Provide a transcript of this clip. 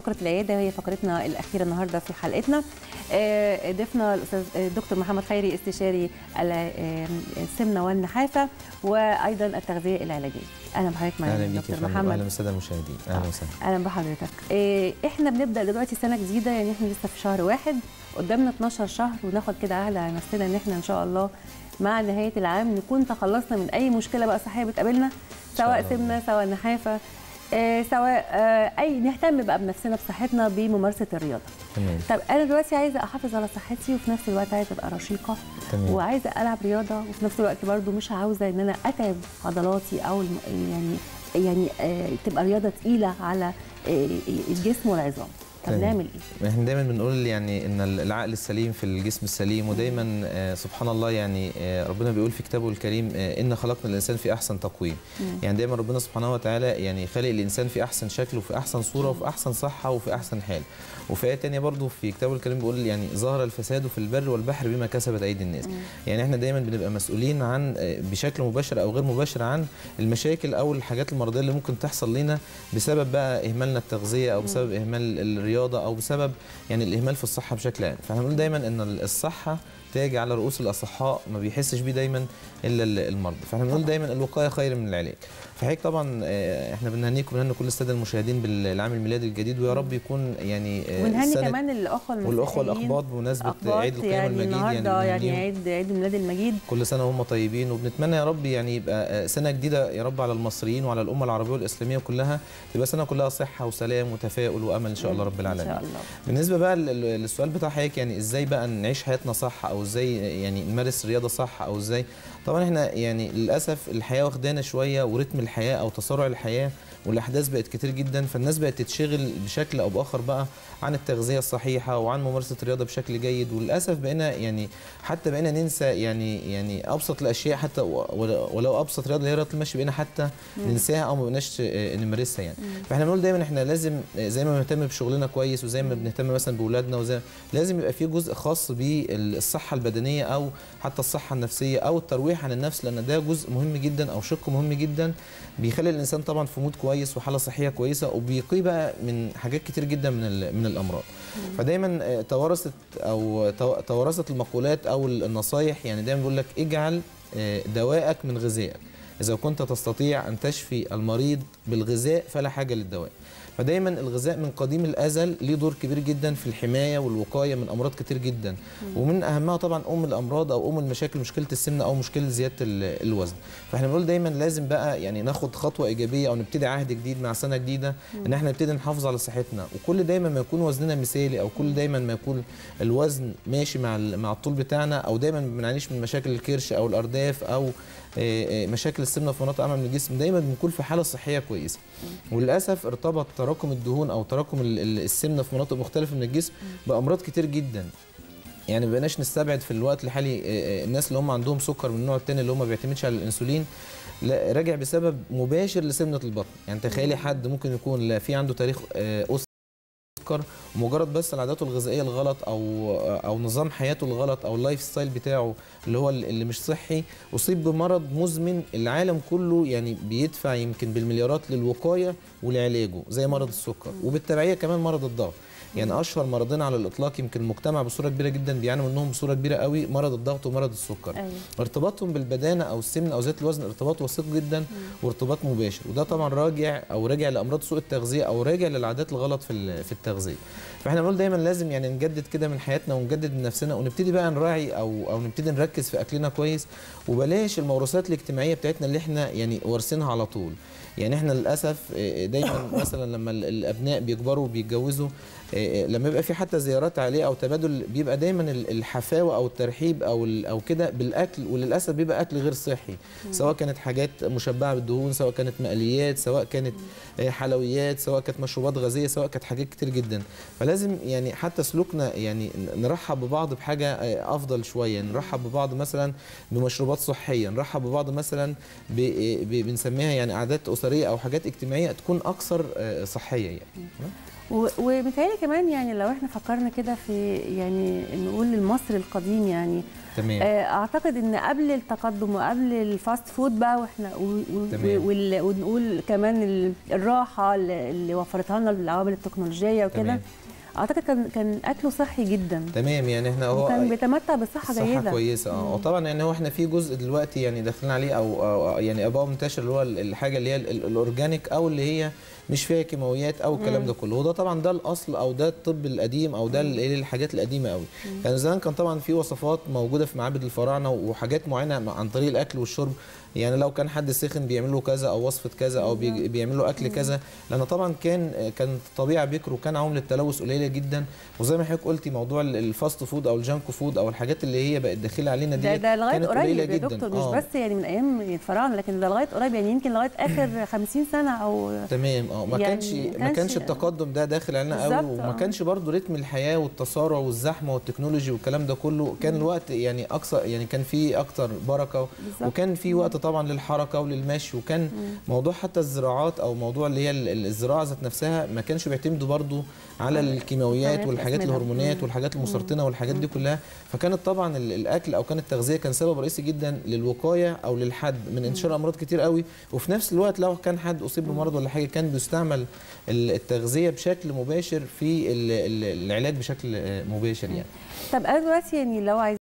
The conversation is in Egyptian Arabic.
فقره العياده هي فقرتنا الاخيره النهارده في حلقتنا آه، ضيفنا الاستاذ الدكتور محمد خيري استشاري ال- آه، السمنه والنحافه وايضا التغذيه العلاجيه اهلا بحضرتك معانا اهلا بيك يا دكتور فندم محمد اهلا بالساده المشاهدين اهلا آه. وسهلا اهلا بحضرتك إيه احنا بنبدا دلوقتي سنه جديده يعني احنا لسه في شهر واحد قدامنا 12 شهر وناخد كده عهد على نفسنا ان احنا ان شاء الله مع نهايه العام نكون تخلصنا من اي مشكله بقى صحيه بتقابلنا سواء الله. سمنه سواء نحافه إيه سواء آه اي نهتم بقى بنفسنا بصحتنا بممارسه الرياضه تمام طب انا دلوقتي عايزه احافظ على صحتي وفي نفس الوقت عايزه ابقى رشيقه تمام وعايزه العب رياضه وفي نفس الوقت برضو مش عاوزه ان انا اتعب عضلاتي او الم- يعني يعني آه، تبقى رياضه تقيله على آه، الجسم والعظام طب تمام. نعمل ايه احنا دايما بنقول يعني ان العقل السليم في الجسم السليم ودايما آه، سبحان الله يعني آه، ربنا بيقول في كتابه الكريم آه، ان خلقنا الانسان في احسن تقويم مم. يعني دايما ربنا سبحانه وتعالى يعني خالق الانسان في احسن شكل وفي احسن صوره وفي احسن صحه وفي احسن حال وفي ايه تانية برضو في كتابه الكريم بيقول يعني ظهر الفساد في البر والبحر بما كسبت ايدي الناس يعني احنا دايما بنبقى مسؤولين عن آه، بشكل مباشر او غير مباشر عن المشاكل او الحاجات المرضيه اللي ممكن تحصل لنا بسبب بقى اهمالنا التغذيه او بسبب اهمال الرياضه او بسبب يعني الاهمال في الصحه بشكل عام فاحنا بنقول دايما ان الصحه تاج على رؤوس الاصحاء ما بيحسش بيه دايما الا ال- المرضى فاحنا بنقول دايما الوقايه خير من العلاج فحضرتك طبعا آه، احنا بنهنيكم وبنهني كل الساده المشاهدين بالعام الميلادي الجديد ويا رب يكون يعني آه، ونهني السنة- كمان الاخوه المسيحيين والاخوه الاقباط بمناسبه أقباط عيد القيامه يعني المجيد النهارده يعني بنهنيهم. عيد عيد الميلاد المجيد كل سنه وهم طيبين وبنتمنى يا رب يعني يبقى آه، سنه جديده يا رب على المصريين وعلى الامه العربيه والاسلاميه كلها تبقى سنه كلها صحه وسلام وتفاؤل وامل ان شاء الله رب ان العالمين شاء الله بالنسبه بقى لل- للسؤال بتاع حضرتك يعني ازاي بقى نعيش حياتنا صح او ازاي يعني نمارس رياضه صح او ازاي طبعا احنا يعني للاسف الحياه واخدانا شويه ورتم الحياه او تسارع الحياه والاحداث بقت كتير جدا فالناس بقت تتشغل بشكل او باخر بقى عن التغذيه الصحيحه وعن ممارسه الرياضه بشكل جيد وللاسف بقينا يعني حتى بقينا ننسى يعني يعني ابسط الاشياء حتى و- ولو ولو ابسط رياضه اللي هي رياضه المشي بقينا حتى ننساها او ما بقيناش آه، نمارسها يعني فاحنا بنقول دايما احنا لازم آه، زي ما بنهتم بشغلنا كويس وزي ما بنهتم مثلا باولادنا وزي لازم يبقى في جزء خاص بالصحه البدنيه او حتى الصحه النفسيه او الترويح عن النفس لان ده جزء مهم جدا او شق مهم جدا بيخلي الانسان طبعا في مود كويس وحاله صحيه كويسه وبيقي بقى من حاجات كتير جدا من ال- من الامراض فدايما آه، توارثت او تو- توارثت المقولات او النصايح يعني دايما بيقول لك اجعل آه، دواءك من غذائك اذا كنت تستطيع ان تشفي المريض بالغذاء فلا حاجه للدواء فدايما الغذاء من قديم الازل ليه دور كبير جدا في الحمايه والوقايه من امراض كتير جدا ومن اهمها طبعا ام الامراض او ام المشاكل مشكله السمنه او مشكله زياده ال- الوزن فاحنا بنقول دايما لازم بقى يعني ناخد خطوه ايجابيه او نبتدي عهد جديد مع سنه جديده ان احنا نبتدي نحافظ على صحتنا وكل دايما ما يكون وزننا مثالي او كل دايما ما يكون الوزن ماشي مع ال- مع الطول بتاعنا او دايما ما بنعانيش من مشاكل الكرش او الارداف او آه، آه، مشاكل السمنه في مناطق اعمى من الجسم دايما بنكون في حاله صحيه كويسه وللاسف ارتبط تراكم الدهون او تراكم ال- ال- السمنه في مناطق مختلفه من الجسم بامراض كتير جدا يعني ما بقيناش نستبعد في الوقت الحالي آه، آه، الناس اللي هم عندهم سكر من النوع الثاني اللي هم ما بيعتمدش على الانسولين لا راجع بسبب مباشر لسمنه البطن يعني تخيلي حد ممكن يكون لا في عنده تاريخ آه، اسري سكر ومجرد بس عاداته الغذائيه الغلط او او نظام حياته الغلط او اللايف ستايل بتاعه اللي هو اللي مش صحي اصيب بمرض مزمن العالم كله يعني بيدفع يمكن بالمليارات للوقايه ولعلاجه زي مرض السكر وبالتبعيه كمان مرض الضغط يعني اشهر مرضين على الاطلاق يمكن المجتمع بصوره كبيره جدا بيعاني منهم بصوره كبيره قوي مرض الضغط ومرض السكر ايوه ارتباطهم بالبدانه او السمن او زياده الوزن ارتباط وثيق جدا وارتباط مباشر وده طبعا راجع او راجع لامراض سوء التغذيه او راجع للعادات الغلط في ال- في التغذيه فاحنا بنقول دايما لازم يعني نجدد كده من حياتنا ونجدد من نفسنا ونبتدي بقى نراعي او او نبتدي نركز في اكلنا كويس وبلاش الموروثات الاجتماعيه بتاعتنا اللي احنا يعني وارثينها على طول يعني احنا للاسف آه، دايما مثلا لما ال- الابناء بيكبروا وبيتجوزوا آه، آه، لما يبقى في حتى زيارات عائليه او تبادل بيبقى دايما ال- الحفاوه او الترحيب او ال- او كده بالاكل وللاسف بيبقى اكل غير صحي سواء كانت حاجات مشبعه بالدهون سواء كانت مقليات سواء كانت آه، حلويات سواء كانت مشروبات غازيه سواء كانت حاجات كتير جدا فلازم يعني حتى سلوكنا يعني نرحب ببعض بحاجه آه، افضل شويه نرحب ببعض مثلا بمشروبات صحيه نرحب ببعض مثلا ب- ب- بنسميها يعني عادات اسريه او حاجات اجتماعيه تكون اكثر آه، صحيه يعني و- ومتهيألي كمان يعني لو احنا فكرنا كده في يعني نقول المصري القديم يعني تمام آه، اعتقد ان قبل التقدم وقبل الفاست فود بقى واحنا و- و- تمام. وال- ونقول كمان ال- الراحه اللي اللي وفرتها لنا العوامل التكنولوجيه وكده تمام. اعتقد كان كان اكله صحي جدا تمام يعني احنا هو وكان بيتمتع بصحه صحة جيده كويسة اه وطبعا يعني هو احنا في جزء دلوقتي يعني داخلين عليه او, أو يعني ابقى منتشر اللي هو ال- الحاجة اللي هي ال- ال- الاورجانيك او اللي هي مش فيها كيماويات او الكلام ده كله وده طبعا ده الاصل او ده الطب القديم او ده ال- ايه الحاجات القديمة قوي يعني زمان كان طبعا في وصفات موجودة في معابد الفراعنة وحاجات معينة عن طريق الاكل والشرب يعني لو كان حد سخن بيعمل له كذا او وصفه كذا او بي- بيعمل له اكل كذا لان طبعا كان كانت الطبيعه بكر وكان عوامل التلوث قليله جدا وزي ما حضرتك قلتي موضوع ال- الفاست فود او الجانك فود او الحاجات اللي هي بقت داخله علينا دي ده ده لغايه كانت قليله قريب يا جدا دكتور مش آه. بس يعني من ايام الفراعنه لكن ده لغايه قريب يعني يمكن لغايه اخر 50 سنه او تمام اه ما يعني كانش ما كانش- كانش التقدم ده داخل علينا قوي بالظبط، وما آه. كانش برضو رتم الحياه والتسارع والزحمه والتكنولوجي والكلام ده كله كان الوقت يعني اقصى يعني كان في اكتر بركه بالظبط. وكان في وقت طبعا للحركه وللمشي وكان موضوع حتى الزراعات او موضوع اللي هي ال- ال- الزراعه ذات نفسها ما كانش بيعتمدوا برضو على الكيماويات الكيماويات والحاجات والأسمدة. الهرمونات مم. والحاجات المسرطنه والحاجات دي كلها فكانت طبعا ال- الاكل او كانت التغذيه كان سبب رئيسي جدا للوقايه او للحد من انتشار امراض كتير قوي وفي نفس الوقت لو كان حد اصيب بمرض ولا حاجه كان بيستعمل ال- التغذيه بشكل مباشر في ال- ال- العلاج بشكل آه، مباشر يعني طب انا دلوقتي يعني لو عايز